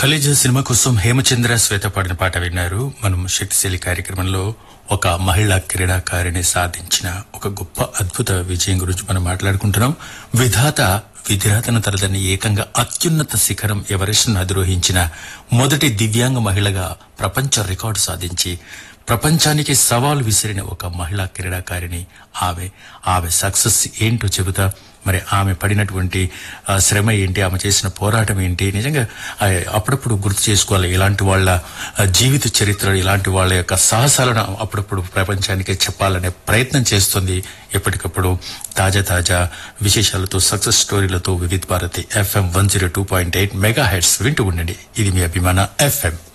ఖలీజా cinema కోసం హేమచంద్ర శ్వేత పాడిన పాట విన్నారు మనం శక్తిశైలి కార్యక్రమంలో ఒక మహిళా క్రీడాకారిణి సాధించిన ఒక గొప్ప అద్భుత విజయం గురించి మనం మాట్లాడుకుంటున్నాం విధాత విధిరాతన తరదని ఏకంగా అత్యున్నత శిఖరం ఎవరెస్ట్ అధిరోహించిన మొదటి దివ్యాంగ మహిళగా ప్రపంచ రికార్డు సాధించి ప్రపంచానికి సవాలు విసిరిన ఒక మహిళా క్రీడాకారిణి ఆమె ఆమె సక్సెస్ ఏంటో చెబుతా మరి ఆమె పడినటువంటి ఆ, శ్రమ ఏంటి ఆమె చేసిన పోరాటం ఏంటి నిజంగా ఆ, అప్పుడప్పుడు గుర్తు చేసుకోవాలి ఇలాంటి వాళ్ళ ఆ, జీవిత చరిత్ర ఇలాంటి వాళ్ళ యొక్క సాహసాలను అప్పుడప్పుడు ప్రపంచానికి చెప్పాలనే ప్రయత్నం చేస్తుంది ఎప్పటికప్పుడు తాజా తాజా విశేషాలతో సక్సెస్ స్టోరీలతో Vividh Bharati FM one zero two point eight megahertz వింటూ ఉండండి ఇది మీ అభిమాన ఎఫ్ఎం